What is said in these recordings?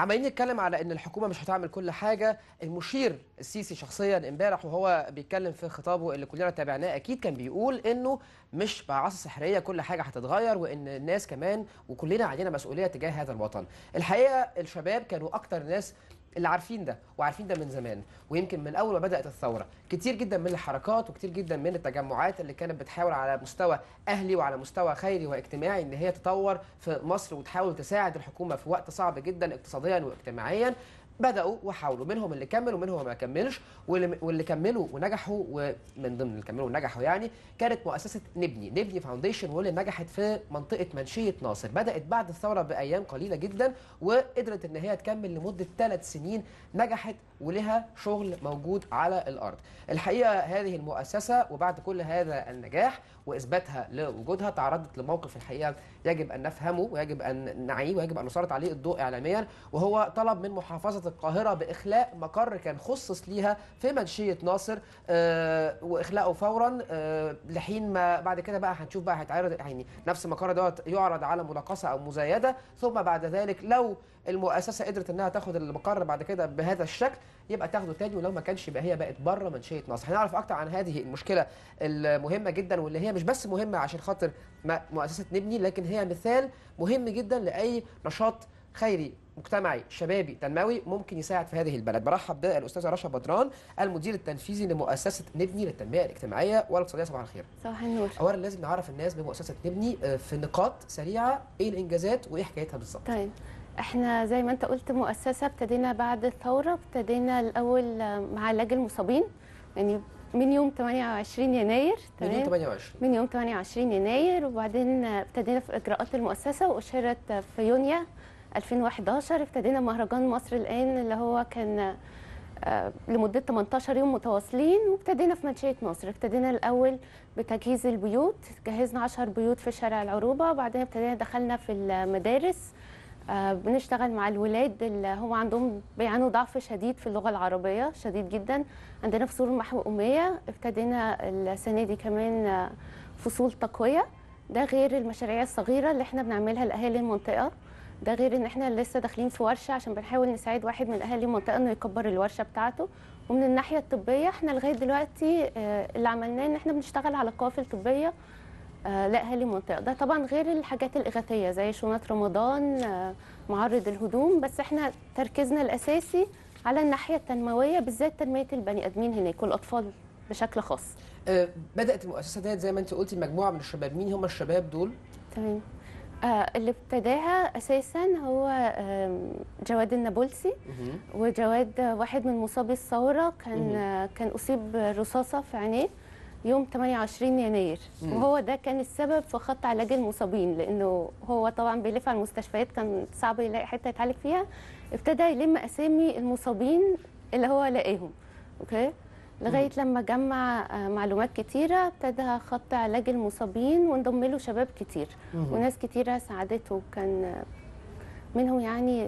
عمالين نتكلم على ان الحكومه مش هتعمل كل حاجه المشير السيسي شخصيا امبارح وهو بيتكلم في خطابه اللي كلنا تابعناه اكيد كان بيقول انه مش بعصا سحريه كل حاجه هتتغير وان الناس كمان وكلنا علينا مسؤوليه تجاه هذا الوطن الحقيقه الشباب كانوا اكتر ناس اللي عارفين ده وعارفين ده من زمان ويمكن من اول ما بدات الثوره كتير جدا من الحركات وكتير جدا من التجمعات اللي كانت بتحاول على مستوى اهلي وعلى مستوى خيري واجتماعي ان هي تطور في مصر وتحاول تساعد الحكومه في وقت صعب جدا اقتصاديا واجتماعيا بداوا وحاولوا منهم اللي كمل ومنهم ما كملش واللي, واللي كملوا ونجحوا ومن ضمن اللي كملوا ونجحوا يعني كانت مؤسسه نبني نبني فاونديشن واللي نجحت في منطقه منشيه ناصر بدات بعد الثوره بايام قليله جدا وقدرت ان هي تكمل لمده ثلاث سنين نجحت ولها شغل موجود على الارض الحقيقه هذه المؤسسه وبعد كل هذا النجاح واثباتها لوجودها تعرضت لموقف الحقيقه يجب ان نفهمه ويجب ان نعيه ويجب ان نسلط عليه الضوء اعلاميا وهو طلب من محافظه القاهره باخلاء مقر كان خصص ليها في منشيه ناصر آه واخلاؤه فورا آه لحين ما بعد كده بقى هنشوف بقى هيتعرض يعني نفس المقر دوت يعرض على مناقصه او مزايده ثم بعد ذلك لو المؤسسه قدرت انها تاخد المقر بعد كده بهذا الشكل يبقى تاخده تاني ولو ما كانش يبقى هي بقت بره منشيه ناصر هنعرف اكتر عن هذه المشكله المهمه جدا واللي هي مش بس مهمه عشان خاطر مؤسسه نبني لكن هي مثال مهم جدا لاي نشاط خيري مجتمعي شبابي تنموي ممكن يساعد في هذه البلد برحب بالاستاذه رشا بدران المدير التنفيذي لمؤسسه نبني للتنميه الاجتماعيه والاقتصاديه صباح الخير صباح النور اولا لازم نعرف الناس بمؤسسه نبني في نقاط سريعه ايه الانجازات وايه حكايتها بالظبط طيب احنا زي ما انت قلت مؤسسه ابتدينا بعد الثوره ابتدينا الاول مع علاج المصابين يعني من يوم 28 يناير من يوم 28 من يوم 28 يناير وبعدين ابتدينا في اجراءات المؤسسه واشهرت في يونيو 2011 ابتدينا مهرجان مصر الان اللي هو كان لمدة 18 يوم متواصلين وابتدينا في منشية ناصر ابتدينا الأول بتجهيز البيوت جهزنا 10 بيوت في شارع العروبة وبعدين ابتدينا دخلنا في المدارس آه بنشتغل مع الولاد اللي هم عندهم بيعانوا ضعف شديد في اللغه العربيه شديد جدا عندنا فصول محو اميه ابتدينا السنه دي كمان آه فصول تقويه ده غير المشاريع الصغيره اللي احنا بنعملها لاهالي المنطقه ده غير ان احنا لسه داخلين في ورشه عشان بنحاول نساعد واحد من اهالي المنطقه انه يكبر الورشه بتاعته ومن الناحيه الطبيه احنا لغايه دلوقتي آه اللي عملناه ان احنا بنشتغل على قوافل طبيه آه لاهالي المنطقه ده طبعا غير الحاجات الاغاثيه زي شنط رمضان آه معرض الهدوم بس احنا تركيزنا الاساسي على الناحيه التنمويه بالذات تنميه البني ادمين هناك والاطفال بشكل خاص آه بدات المؤسسه ديت زي ما انت قلتي مجموعه من الشباب مين هم الشباب دول تمام آه اللي ابتداها اساسا هو آه جواد النابلسي وجواد واحد من مصابي الثوره كان آه كان اصيب رصاصه في عينيه يوم 28 يناير مم. وهو ده كان السبب في خط علاج المصابين لانه هو طبعا بيلف على المستشفيات كان صعب يلاقي حته يتعالج فيها ابتدى يلم اسامي المصابين اللي هو لاقيهم اوكي لغايه مم. لما جمع معلومات كتيره ابتدى خط علاج المصابين وانضم له شباب كتير مم. وناس كتيره ساعدته كان منهم يعني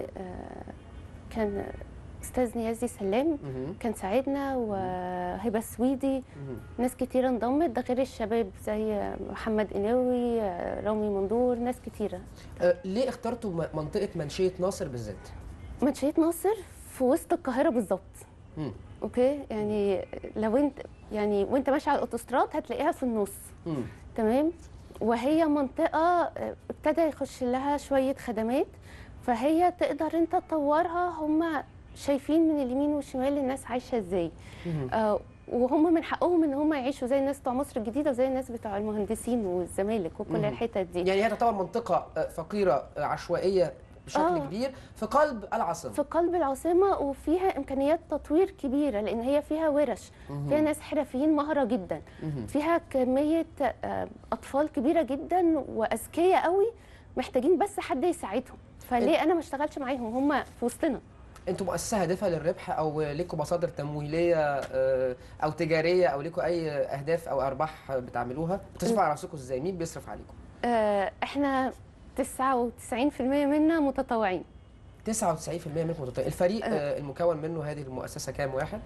كان استاذ نيازي سلام مم. كان ساعدنا وهبه سويدي مم. ناس كتيره انضمت ده غير الشباب زي محمد قناوي رامي مندور ناس كتيره أه ليه اخترتوا منطقه منشيه ناصر بالذات منشيه ناصر في وسط القاهره بالظبط اوكي يعني لو انت يعني وانت ماشي على الاوتوستراد هتلاقيها في النص مم. تمام وهي منطقه ابتدى يخش لها شويه خدمات فهي تقدر انت تطورها هم شايفين من اليمين والشمال الناس عايشه ازاي آه وهم من حقهم ان هم يعيشوا زي الناس بتوع مصر الجديده وزي الناس بتوع المهندسين والزمالك وكل مم. الحتت دي يعني هي تعتبر منطقه فقيره عشوائيه بشكل آه. كبير في قلب العاصمه في قلب العاصمه وفيها امكانيات تطوير كبيره لان هي فيها ورش مهم. فيها ناس حرفيين مهره جدا مهم. فيها كميه آه، اطفال كبيره جدا واذكياء قوي محتاجين بس حد يساعدهم فليه انا ما اشتغلش معاهم هم في وسطنا انتوا مؤسسه هادفه للربح او ليكم مصادر تمويليه آه، او تجاريه او ليكم اي اهداف او ارباح بتعملوها بتصرفوا على نفسكم ازاي مين بيصرف عليكم آه، احنا 99% منا متطوعين 99% منكم متطوعين الفريق آه، المكون منه هذه المؤسسه كام واحد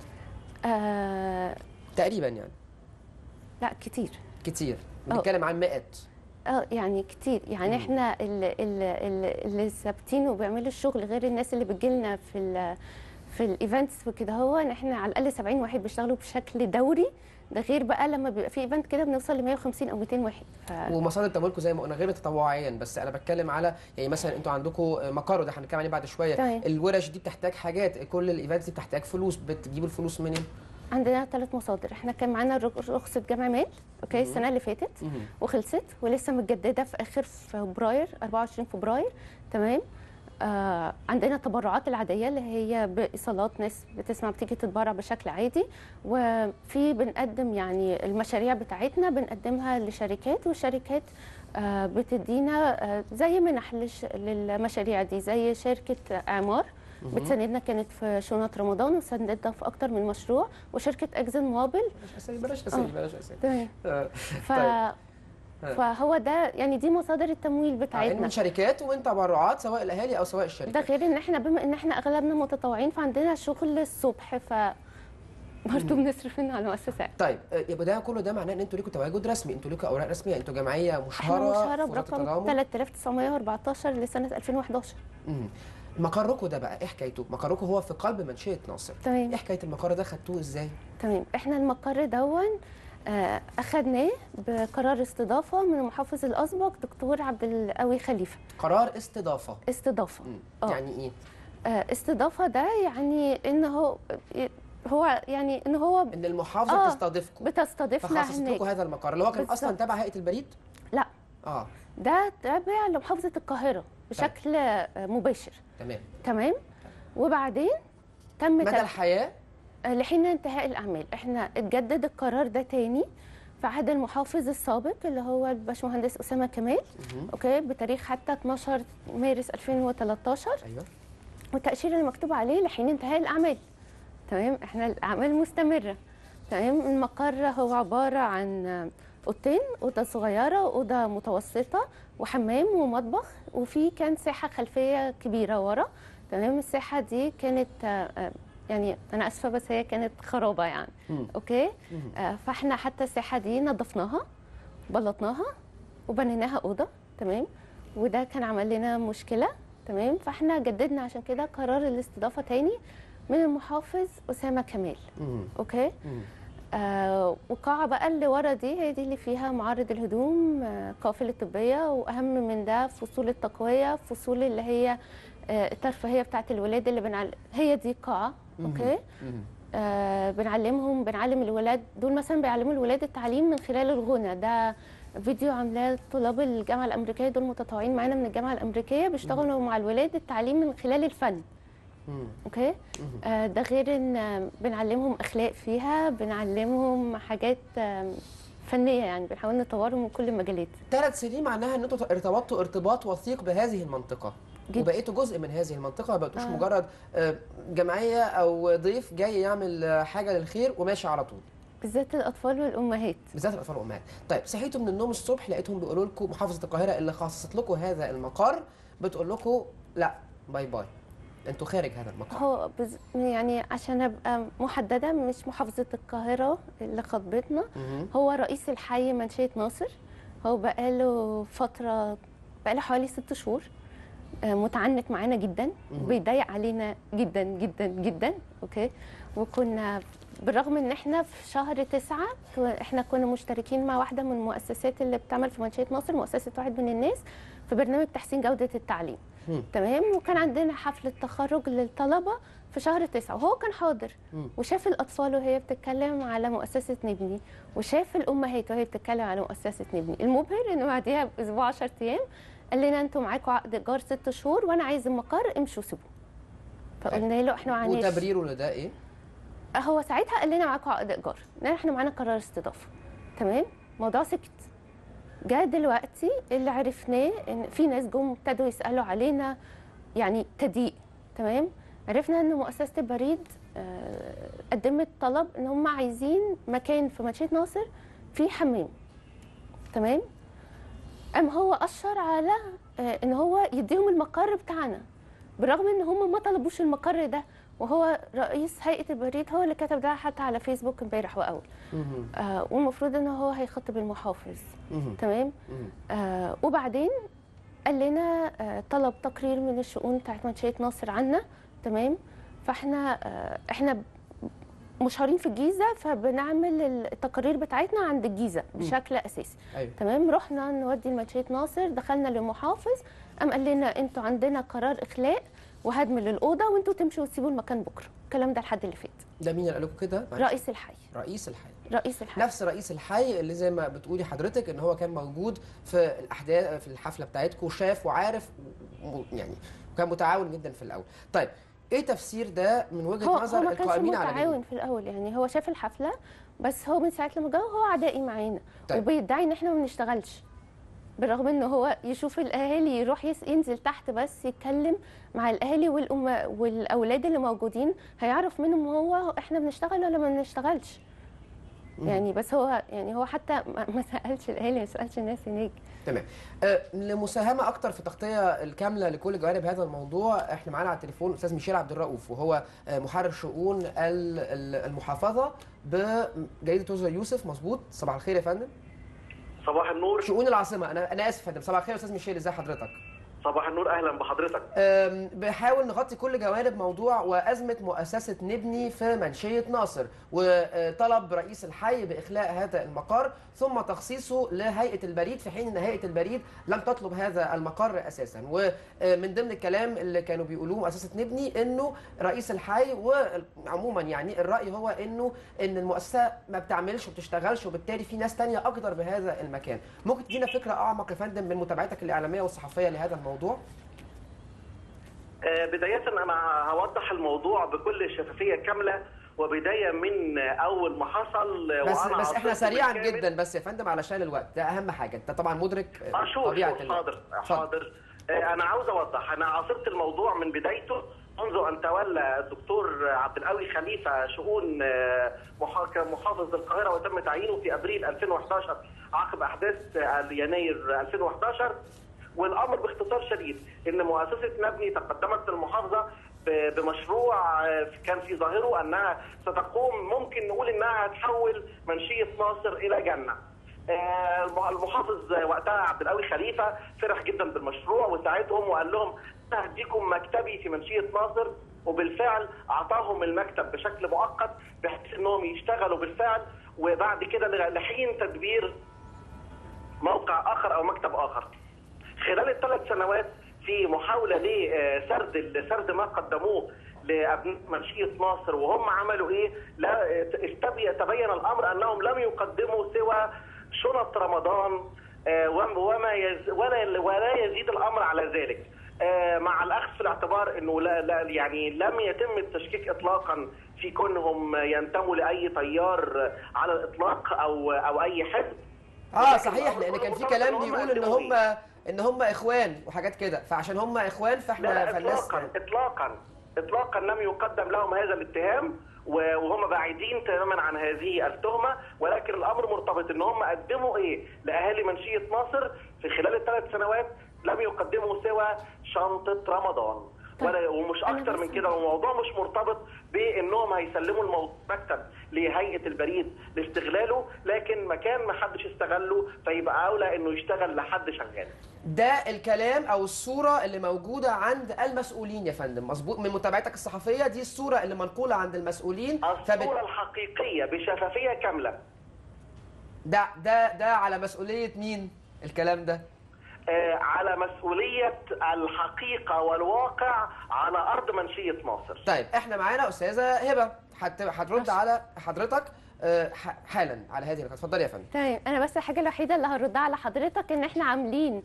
آه، تقريبا يعني لا كتير كتير أه. بنتكلم عن مئات اه يعني كتير يعني مم. احنا اللي, اللي, اللي ثابتين وبيعملوا الشغل غير الناس اللي بتجيلنا في ال في الايفنتس وكده هو ان احنا على الاقل 70 واحد بيشتغلوا بشكل دوري ده غير بقى لما بيبقى في ايفنت كده بنوصل ل 150 او 200 واحد ف... ومصادر تمويلكم زي ما قلنا غير تطوعيا بس انا بتكلم على يعني مثلا انتوا عندكم مقر وده هنتكلم عليه بعد شويه تمام. الورش دي بتحتاج حاجات كل الايفنتس دي بتحتاج فلوس بتجيبوا الفلوس منين؟ عندنا ثلاث مصادر احنا كان معانا رخ- رخصه جمع مال اوكي السنه اللي فاتت مهم. وخلصت ولسه متجدده في اخر فبراير 24 فبراير تمام آه عندنا التبرعات العاديه اللي هي بايصالات ناس بتسمع بتيجي تتبرع بشكل عادي وفي بنقدم يعني المشاريع بتاعتنا بنقدمها لشركات والشركات آه بتدينا آه زي منح لش- للمشاريع دي زي شركه اعمار مهم. بتساندنا كانت في شنط رمضان وساندتنا في اكتر من مشروع وشركه اكزن موابل بلاش اسامي بلاش اسامي بلاش اسامي تمام آه، ف... طيب. فهو ده يعني دي مصادر التمويل آه، بتاعتنا من شركات ومن تبرعات سواء الاهالي او سواء ده الشركات غير ان احنا بما ان احنا اغلبنا متطوعين فعندنا شغل الصبح ف برضه بنصرف منه على المؤسسات طيب آه، يبقى ده كله ده معناه ان انتوا ليكوا تواجد رسمي انتوا ليكوا اوراق رسميه انتوا جمعيه احنا مشهره مشهوره في وزارة برقم التضامن 3914 لسنه 2011 مم. مقركم ده بقى ايه حكايته؟ مقركم هو في قلب منشيه ناصر تمام ايه حكايه المقر ده خدتوه ازاي؟ تمام احنا المقر دون آه، اخدناه بقرار استضافه من المحافظ الاسبق دكتور عبد القوي خليفه قرار استضافه استضافه مم. آه. يعني ايه؟ آه، استضافه ده يعني ان هو هو يعني ان هو ان المحافظه آه، بتستضيفكم بتستضيفنا فخصصت لكم هناك هذا المقر اللي هو كان اصلا بالظبط. تبع هيئه البريد؟ لا اه ده تابع لمحافظه القاهره بشكل آه، مباشر تمام تمام وبعدين تم مدى تل- الحياه آه، لحين انتهاء الاعمال احنا اتجدد القرار ده تاني في عهد المحافظ السابق اللي هو الباشمهندس اسامه كمال مهم. اوكي بتاريخ حتى 12 مارس 2013 ايوه والتاشيره اللي مكتوب عليه لحين انتهاء الاعمال تمام احنا الاعمال مستمره تمام المقر هو عباره عن آه، اوضتين اوضه صغيره واوضه متوسطه وحمام ومطبخ وفي كان ساحه خلفيه كبيره ورا تمام الساحه دي كانت آه، آه، يعني انا اسفه بس هي كانت خرابه يعني مم. اوكي مهم. آه، فاحنا حتى الساحه دي نظفناها بلطناها وبنيناها اوضه تمام وده كان عمل لنا مشكله تمام فاحنا جددنا عشان كده قرار الاستضافه تاني من المحافظ اسامه كمال مم. اوكي مم. آه والقاعه بقى اللي ورا دي هي دي اللي فيها معارض الهدوم آه قافله طبيه واهم من ده فصول التقويه فصول اللي هي آه الترفيهيه بتاعت الولاد اللي بنعل... هي دي قاعه اوكي مم. آه بنعلمهم بنعلم الولاد دول مثلا بيعلموا الولاد التعليم من خلال الغنى ده فيديو عاملاه طلاب الجامعه الامريكيه دول متطوعين معانا من الجامعه الامريكيه بيشتغلوا مع الولاد التعليم من خلال الفن مم. اوكي مم. آه ده غير ان آه، بنعلمهم اخلاق فيها بنعلمهم حاجات آه، فنيه يعني بنحاول نطورهم من كل المجالات ثلاث سنين معناها ان انتوا ارتبطتوا ارتباط وثيق بهذه المنطقه جدا. وبقيتوا جزء من هذه المنطقه ما بقيتوش آه. مجرد آه، جمعيه او ضيف جاي يعمل آه، حاجه للخير وماشي على طول بالذات الاطفال والامهات بالذات الاطفال والامهات طيب صحيتوا من النوم الصبح لقيتهم بيقولوا لكم محافظه القاهره اللي خصصت لكم هذا المقر بتقول لكم لا باي باي انتوا خارج هذا المقر هو بز... يعني عشان ابقى محدده مش محافظه القاهره اللي خطبتنا مهم. هو رئيس الحي منشيه ناصر هو بقاله فتره بقاله حوالي ست شهور آه، متعنت معانا جدا مهم. بيضايق علينا جدا جدا جدا اوكي وكنا بالرغم ان احنا في شهر تسعة كو- احنا كنا مشتركين مع واحده من المؤسسات اللي بتعمل في منشيه ناصر مؤسسه واحد من الناس في برنامج تحسين جوده التعليم مم. تمام وكان عندنا حفله تخرج للطلبه في شهر تسعة وهو كان حاضر مم. وشاف الاطفال وهي بتتكلم على مؤسسه نبني وشاف الامهات وهي بتتكلم على مؤسسه نبني المبهر انه بعديها باسبوع 10 ايام قال لنا انتوا معاكم عقد ايجار ست شهور وانا عايز المقر امشوا سيبوه فقلنا له احنا معناش وتبريره لده ايه؟ هو ساعتها قال لنا معاكم عقد ايجار لان احنا معانا قرار استضافه تمام موضوع سكت جاء دلوقتي اللي عرفناه ان في ناس جم ابتدوا يسالوا علينا يعني تضييق تمام عرفنا ان مؤسسه البريد آه، قدمت طلب ان هم عايزين مكان في منشيه ناصر فيه حمام تمام قام هو اشر على آه، ان هو يديهم المقر بتاعنا بالرغم ان هم ما طلبوش المقر ده وهو رئيس هيئه البريد هو اللي كتب ده حتى على فيسبوك امبارح واول مهم. آه والمفروض ان هو هيخاطب المحافظ مهم. تمام مهم. آه وبعدين قال لنا آه طلب تقرير من الشؤون بتاعت منشيه ناصر عنا تمام فاحنا آه احنا مشهورين في الجيزه فبنعمل التقارير بتاعتنا عند الجيزه بشكل اساسي ايوه تمام رحنا نودي لمنشيه ناصر دخلنا للمحافظ قام قال لنا انتوا عندنا قرار اخلاء وهدم للاوضه وانتوا تمشوا وتسيبوا المكان بكره الكلام ده الحد اللي فات ده مين اللي قال لكم كده؟ رئيس الحي رئيس الحي رئيس الحي نفس رئيس الحي اللي زي ما بتقولي حضرتك ان هو كان موجود في الاحداث في الحفله بتاعتكم وشاف وعارف و- يعني وكان متعاون جدا في الاول طيب ايه تفسير ده من وجهه هو نظر هو ما كانش القائمين على متعاون النيل؟ في الاول يعني هو شاف الحفله بس هو من ساعه لما جه هو عدائي معانا طيب. وبيدعي ان احنا ما بنشتغلش بالرغم ان هو يشوف الاهالي يروح يس ينزل تحت بس يتكلم مع الاهالي والأم والاولاد اللي موجودين هيعرف منهم هو احنا بنشتغل ولا ما بنشتغلش يعني بس هو يعني هو حتى ما ما سالش الاهالي ما سالش الناس هناك تمام آه، لمساهمه اكتر في التغطيه الكامله لكل جوانب هذا الموضوع احنا معانا على التليفون الاستاذ ميشيل عبد الرؤوف وهو آه، محرر شؤون ال- ال- المحافظه بجريده وزير يوسف مظبوط صباح الخير يا فندم صباح النور شؤون العاصمه انا انا اسف يا فندم صباح الخير يا استاذ ميشيل ازي حضرتك صباح النور اهلا بحضرتك أم، بحاول نغطي كل جوانب موضوع وأزمة مؤسسة نبني في منشية ناصر وطلب رئيس الحي بإخلاء هذا المقر ثم تخصيصه لهيئة البريد في حين أن هيئة البريد لم تطلب هذا المقر أساسا ومن ضمن الكلام اللي كانوا بيقولوه مؤسسة نبني أنه رئيس الحي وعموما يعني الرأي هو أنه أن المؤسسة ما بتعملش وبتشتغلش وبالتالي في ناس تانية أقدر بهذا المكان ممكن تدينا فكرة أعمق يا فندم من متابعتك الإعلامية والصحفية لهذا الموضوع؟ آه، بداية أنا هوضح الموضوع بكل شفافية كاملة وبداية من اول ما حصل بس وأنا بس احنا عاصرته سريعا بالكامل. جدا بس يا فندم علشان الوقت ده اهم حاجه انت طبعا مدرك اه شوف طبيعه شوف ال- حاضر اتفضل. حاضر آه، انا عاوز اوضح انا عاصرت الموضوع من بدايته منذ ان تولى الدكتور عبد القوي خليفه شؤون آه، محا- محافظ القاهره وتم تعيينه في ابريل 2011 عقب احداث آه، يناير 2011 والامر باختصار شديد ان مؤسسه نبني تقدمت المحافظه ب- بمشروع آه، كان في ظاهره انها ستقوم ممكن نقول انها هتحول منشيه ناصر الى جنه. آه، المحافظ وقتها عبد القوي خليفه فرح جدا بالمشروع وساعدهم وقال لهم انا هديكم مكتبي في منشيه ناصر وبالفعل اعطاهم المكتب بشكل مؤقت بحيث انهم يشتغلوا بالفعل وبعد كده لحين تدبير موقع اخر او مكتب اخر. خلال الثلاث سنوات في محاوله لسرد سرد ما قدموه لابناء منشيه ناصر وهم عملوا ايه؟ لا استبي- تبين الامر انهم لم يقدموا سوى شنط رمضان آه، وم- وما يز ولا ولا يزيد الامر على ذلك. آه، مع الاخذ في الاعتبار انه لا, لا يعني لم يتم التشكيك اطلاقا في كونهم ينتموا لاي تيار على الاطلاق او او اي حزب اه لكن صحيح الأمر لان كله كان في مرتبط كلام إن هم بيقول ان قدموا هم إيه؟ ان هم اخوان وحاجات كده فعشان هم اخوان فاحنا لا لا فالناس اطلاقا اطلاقا اطلاقا لم يقدم لهم هذا الاتهام و- وهم بعيدين تماما عن هذه التهمه ولكن الامر مرتبط ان هم قدموا ايه لاهالي منشيه ناصر في خلال الثلاث سنوات لم يقدموا سوى شنطه رمضان طيب، ولا ومش أنا اكتر بس- من كده والموضوع مش مرتبط بانهم هيسلموا المكتب لهيئه البريد لاستغلاله لكن مكان ما حدش استغله فيبقى اولى انه يشتغل لحد شغال ده الكلام او الصوره اللي موجوده عند المسؤولين يا فندم مظبوط من متابعتك الصحفيه دي الصوره اللي منقوله عند المسؤولين الصوره الحقيقيه بشفافيه كامله ده ده ده على مسؤوليه مين الكلام ده آه، على مسؤولية الحقيقة والواقع على أرض منشية ناصر طيب احنا معانا استاذه هبه هت- هترد على حضرتك آه، ح- حالا على هذه النقطه اتفضلي يا فندم تمام انا بس الحاجه الوحيده اللي هردها على حضرتك ان احنا عاملين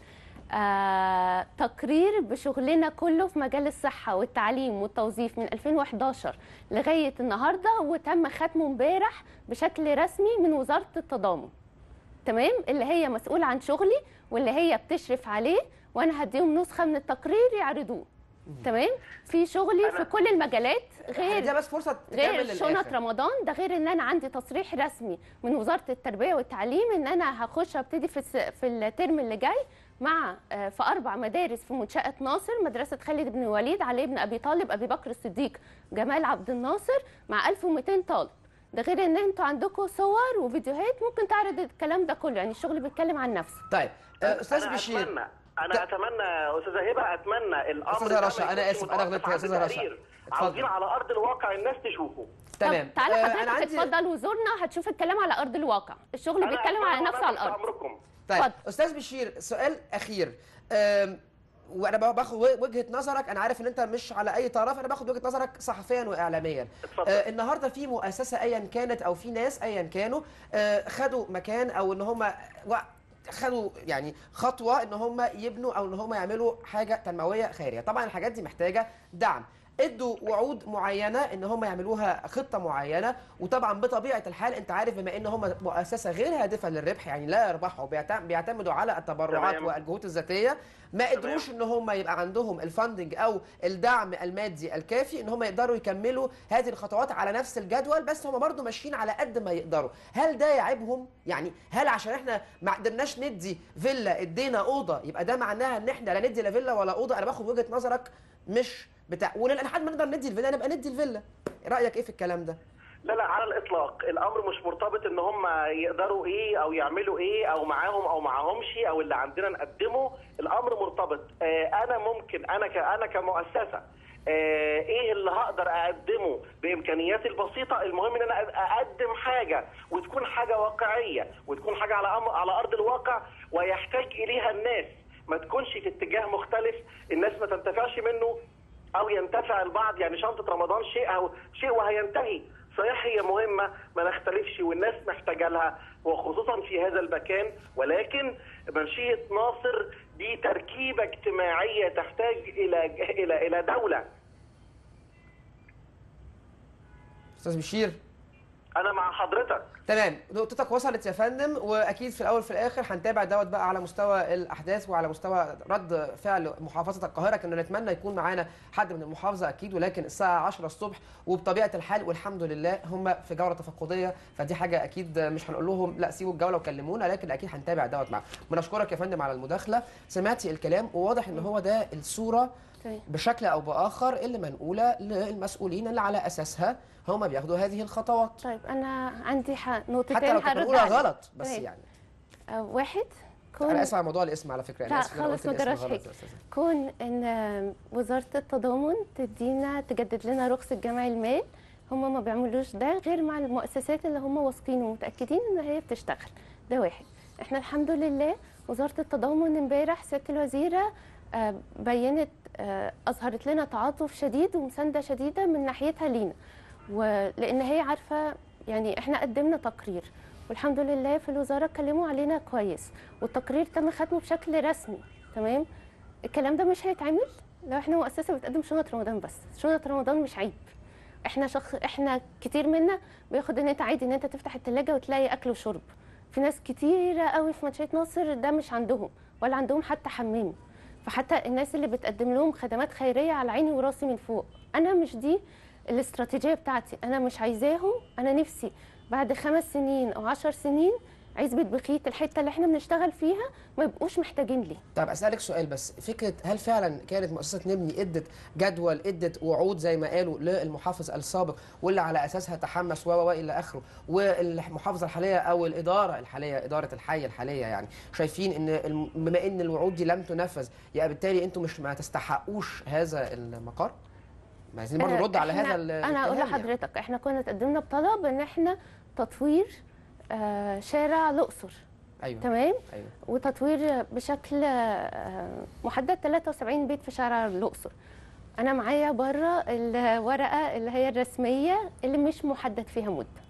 آه تقرير بشغلنا كله في مجال الصحه والتعليم والتوظيف من 2011 لغايه النهارده وتم ختمه امبارح بشكل رسمي من وزاره التضامن تمام اللي هي مسؤوله عن شغلي واللي هي بتشرف عليه وانا هديهم نسخه من التقرير يعرضوه تمام في شغلي في أنا- كل المجالات غير ده بس فرصه غير تكمل شنط للآخر. رمضان ده غير ان انا عندي تصريح رسمي من وزاره التربيه والتعليم ان انا هخش ابتدي في الس- في الترم اللي جاي مع آه، في اربع مدارس في منشاه ناصر مدرسه خالد بن الوليد علي بن ابي طالب ابي بكر الصديق جمال عبد الناصر مع 1200 طالب ده غير ان انتوا عندكم صور وفيديوهات ممكن تعرض الكلام ده كله يعني الشغل بيتكلم عن نفسه طيب آه، استاذ أنا بشير أتمنى أنا أتمنى أستاذة هبة أتمنى الأمر أستاذة ده ما رشا، أنا يكونش آسف، أنا متوقف غلطت يا عند أستاذة رشا. تقرير. اتفضل. عاوزين على أرض الواقع الناس تشوفه طب تعالى آه، حضرتك أنا عندي- اتفضل وزورنا هتشوف الكلام على ارض الواقع الشغل أنا بيتكلم على أتمنى نفسه على تحت الارض أمركم طيب اتفضل. استاذ بشير سؤال اخير أم، وانا باخد وجهه نظرك انا عارف ان انت مش على اي طرف انا باخد وجهه نظرك صحفيا واعلاميا اتفضل. آه النهارده في مؤسسه ايا كانت او في ناس ايا كانوا آه خدوا مكان او ان هم خدوا يعني خطوه ان هم يبنوا او ان هم يعملوا حاجه تنمويه خيريه طبعا الحاجات دي محتاجه دعم ادوا وعود معينه ان هم يعملوها خطه معينه وطبعا بطبيعه الحال انت عارف بما ان هم مؤسسه غير هادفه للربح يعني لا يربحوا بيعتم- بيعتمدوا على التبرعات تمام. والجهود الذاتيه ما قدروش ان هم يبقى عندهم الفاندنج او الدعم المادي الكافي ان هم يقدروا يكملوا هذه الخطوات على نفس الجدول بس هم برضو ماشيين على قد ما يقدروا هل ده يعيبهم يعني هل عشان احنا ما قدرناش ندي فيلا ادينا اوضه يبقى ده معناها ان احنا لا ندي لا فيلا ولا اوضه انا باخد وجهه نظرك مش بتاع ولحد ما نقدر ندي الفيلا نبقى ندي الفيلا رايك ايه في الكلام ده لا لا على الاطلاق الامر مش مرتبط ان هم يقدروا ايه او يعملوا ايه او معاهم او معاهمش او اللي عندنا نقدمه الامر مرتبط آه انا ممكن انا ك انا كمؤسسه آه ايه اللي هقدر اقدمه بامكانياتي البسيطه المهم ان انا اقدم حاجه وتكون حاجه واقعيه وتكون حاجه على أم على ارض الواقع ويحتاج اليها الناس ما تكونش في اتجاه مختلف الناس ما تنتفعش منه او ينتفع البعض يعني شنطه رمضان شيء او شيء وهينتهي صحيح هي مهمه ما نختلفش والناس محتاجه لها وخصوصا في هذا المكان ولكن منشيه ناصر دي تركيبه اجتماعيه تحتاج الى الى الى دوله استاذ بشير انا مع حضرتك تمام نقطتك وصلت يا فندم واكيد في الاول في الاخر هنتابع دوت بقى على مستوى الاحداث وعلى مستوى رد فعل محافظه القاهره كنا نتمنى يكون معانا حد من المحافظه اكيد ولكن الساعه 10 الصبح وبطبيعه الحال والحمد لله هم في جوله تفقديه فدي حاجه اكيد مش هنقول لهم لا سيبوا الجوله وكلمونا لكن اكيد هنتابع دوت معاهم بنشكرك يا فندم على المداخله سمعتي الكلام وواضح ان هو ده الصوره طيب. بشكل او باخر اللي منقوله للمسؤولين اللي على اساسها هم بياخدوا هذه الخطوات طيب انا عندي ح- نقطتين حتى لو كنت هرد بنقولها عليهم. غلط بس تمام. يعني آه، واحد كون انا اسف على موضوع الاسم على فكره انا لا، اسف إن أنا خالص قلت ما الاسم جراش غلط حاجة. يا أستاذة. كون ان آه، وزاره التضامن تدينا تجدد لنا رخصه جمع المال هم ما بيعملوش ده غير مع المؤسسات اللي هم واثقين ومتاكدين ان هي بتشتغل ده واحد احنا الحمد لله وزاره التضامن امبارح سياده الوزيره آه، بينت آه، اظهرت لنا تعاطف شديد ومسانده شديده من ناحيتها لينا ولان هي عارفه يعني احنا قدمنا تقرير والحمد لله في الوزاره اتكلموا علينا كويس والتقرير تم ختمه بشكل رسمي تمام الكلام ده مش هيتعمل لو احنا مؤسسه بتقدم شنط رمضان بس شنط رمضان مش عيب احنا شخص احنا كتير منا بياخد ان انت عادي ان انت تفتح التلاجة وتلاقي اكل وشرب في ناس كتيرة قوي في منشية ناصر ده مش عندهم ولا عندهم حتى حمام فحتى الناس اللي بتقدم لهم خدمات خيرية على عيني وراسي من فوق انا مش دي الاستراتيجية بتاعتي انا مش عايزاهم انا نفسي بعد خمس سنين او عشر سنين عزبة بخيت الحتة اللي احنا بنشتغل فيها ما يبقوش محتاجين لي طب اسالك سؤال بس فكره هل فعلا كانت مؤسسه نبني ادت جدول ادت وعود زي ما قالوا للمحافظ السابق واللي على اساسها تحمس و و الى اخره والمحافظه الحاليه او الاداره الحاليه اداره الحي الحاليه يعني شايفين ان الم- بما ان الوعود دي لم تنفذ يبقى بالتالي انتم مش ما تستحقوش هذا المقر ما عايزين برضه آه، نرد على إحنا- هذا ال- انا اقول الاتهام يعني. لحضرتك احنا كنا تقدمنا بطلب ان احنا تطوير آه، شارع الاقصر ايوه تمام ايوه وتطوير بشكل آه، محدد 73 بيت في شارع الاقصر انا معايا بره الورقه اللي هي الرسميه اللي مش محدد فيها مده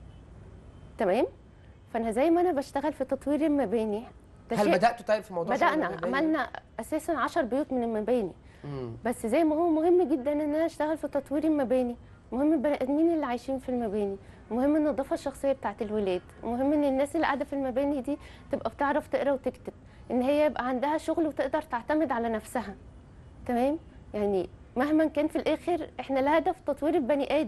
تمام فانا زي ما انا بشتغل في تطوير المباني ده هل شيء- بداتوا طيب في موضوع شغل بدانا المباني؟ عملنا اساسا 10 بيوت من المباني مم. بس زي ما هو مهم جدا ان انا اشتغل في تطوير المباني مهم البني ادمين اللي عايشين في المباني مهم النظافه الشخصيه بتاعت الولاد مهم ان الناس اللي قاعده في المباني دي تبقى بتعرف تقرا وتكتب ان هي يبقى عندها شغل وتقدر تعتمد على نفسها تمام يعني مهما كان في الاخر احنا الهدف تطوير البني ادم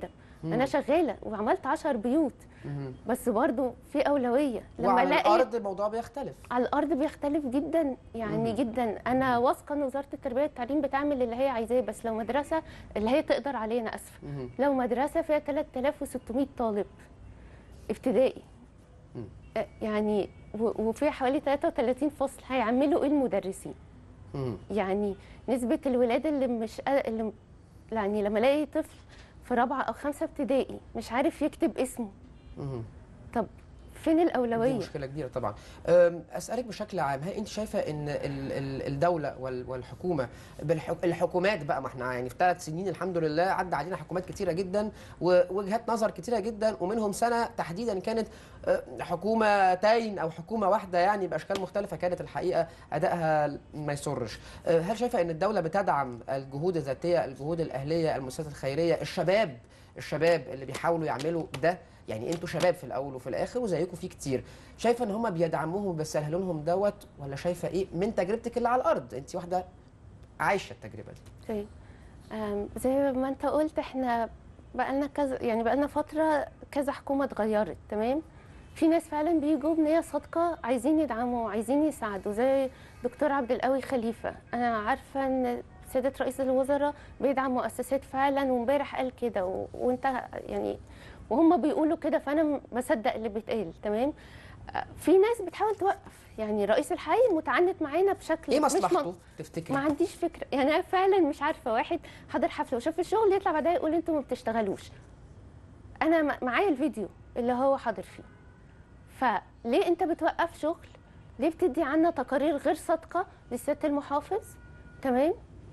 انا شغاله وعملت 10 بيوت مهم. بس برضو في اولويه لما وعلى الاقي الارض الموضوع بيختلف على الارض بيختلف جدا يعني مم. جدا انا واثقه ان وزاره التربيه والتعليم بتعمل اللي هي عايزاه بس لو مدرسه اللي هي تقدر عليه انا اسفه مهم. لو مدرسه فيها 3600 طالب ابتدائي مم. آه، يعني و- وفيها حوالي 33 فصل هيعملوا ايه المدرسين مهم. يعني نسبه الولاد اللي مش قا- اللي م- يعني لما الاقي طفل في رابعه او خمسه ابتدائي مش عارف يكتب اسمه مهم. طب فين دي الاولويه مشكله كبيره طبعا أم، اسالك بشكل عام هل انت شايفه ان ال- ال- الدوله وال- والحكومه بالح- الحكومات بقى ما احنا يعني في ثلاث سنين الحمد لله عدى علينا حكومات كتيره جدا ووجهات نظر كتيره جدا ومنهم سنه تحديدا كانت أه، حكومتين او حكومه واحده يعني باشكال مختلفه كانت الحقيقه ادائها ما يسرش أه، هل شايفه ان الدوله بتدعم الجهود الذاتيه الجهود الاهليه المؤسسات الخيريه الشباب الشباب اللي بيحاولوا يعملوا ده يعني انتوا شباب في الاول وفي الاخر وزيكم في كتير شايفه ان هم بيدعموهم وبيسهلوا لهم دوت ولا شايفه ايه من تجربتك اللي على الارض انت واحده عايشه التجربه دي طيب آم، زي ما انت قلت احنا بقالنا كذا يعني بقالنا فتره كذا حكومه اتغيرت تمام في ناس فعلا بيجوا بنيه صادقه عايزين يدعموا عايزين يساعدوا زي دكتور عبد القوي خليفه انا عارفه ان سياده رئيس الوزراء بيدعم مؤسسات فعلا وامبارح قال كده و... وانت يعني وهم بيقولوا كده فانا م- بصدق اللي بيتقال تمام آه، في ناس بتحاول توقف يعني رئيس الحي متعنت معانا بشكل ايه مش من- مصلحته ما تفتكري عنديش فكره يعني انا فعلا مش عارفه واحد حضر حفله وشاف الشغل يطلع بعدها يقول انتوا ما بتشتغلوش انا م- معايا الفيديو اللي هو حاضر فيه فليه انت بتوقف شغل ليه بتدي عنا تقارير غير صادقه لسياده المحافظ تمام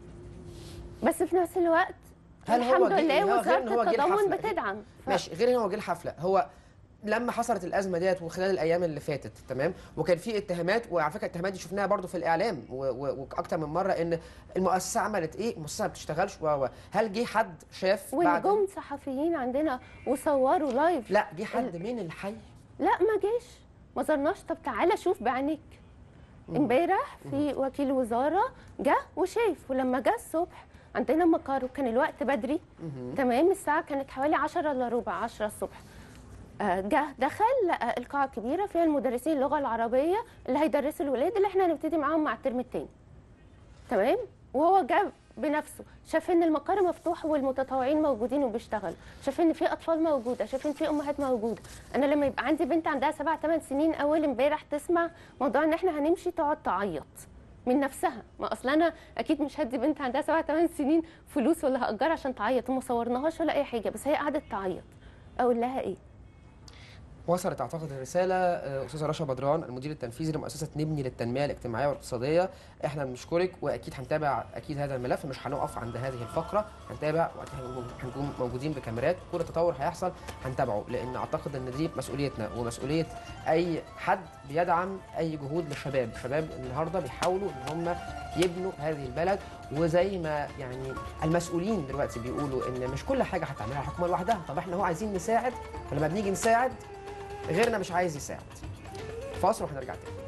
بس في نفس الوقت هل هو الحمد جه- لله هو غير وزاره إن هو جه التضامن الحفلة. بتدعم ف- ماشي غير ان هو جه الحفله هو لما حصلت الازمه ديت وخلال الايام اللي فاتت تمام وكان في اتهامات وعلى فكره الاتهامات دي شفناها برضو في الاعلام و- و- واكتر من مره ان المؤسسه عملت ايه المؤسسه ما بتشتغلش و و- هل جه حد شاف بعد ونجوم صحفيين عندنا وصوروا لايف لا جه حد من الحي لا ما جاش ما زرناش طب تعالى شوف بعينيك امبارح في وكيل وزاره جه وشاف ولما جه الصبح عندنا مقر وكان الوقت بدري مهم. تمام الساعه كانت حوالي 10 الا ربع 10 الصبح آه، جه دخل لقى القاعه كبيره فيها المدرسين اللغه العربيه اللي هيدرسوا الولاد اللي احنا هنبتدي معاهم مع الترم الثاني تمام وهو جاب بنفسه شاف ان المقر مفتوح والمتطوعين موجودين وبيشتغلوا شاف ان في اطفال موجوده شاف ان في امهات موجوده انا لما يبقى عندي بنت عندها سبع ثمان سنين اول امبارح تسمع موضوع ان احنا هنمشي تقعد تعيط من نفسها ما اصل انا اكيد مش هدي بنت عندها سبع ثمان سنين فلوس ولا هاجرها عشان تعيط وما صورناهاش ولا اي حاجه بس هي قعدت تعيط اقول لها ايه وصلت اعتقد الرساله آه، استاذه رشا بدران المدير التنفيذي لمؤسسه نبني للتنميه الاجتماعيه والاقتصاديه احنا بنشكرك واكيد هنتابع اكيد هذا الملف مش هنقف عند هذه الفقره هنتابع وقتها هنكون- هنكون موجودين بكاميرات كل تطور هيحصل هنتابعه لان اعتقد ان دي مسؤوليتنا ومسؤوليه اي حد بيدعم اي جهود للشباب الشباب النهارده بيحاولوا ان هم يبنوا هذه البلد وزي ما يعني المسؤولين دلوقتي بيقولوا ان مش كل حاجه هتعملها الحكومه لوحدها طب احنا هو عايزين نساعد ولما بنيجي نساعد غيرنا مش عايز يساعد فاصل وهنرجع تاني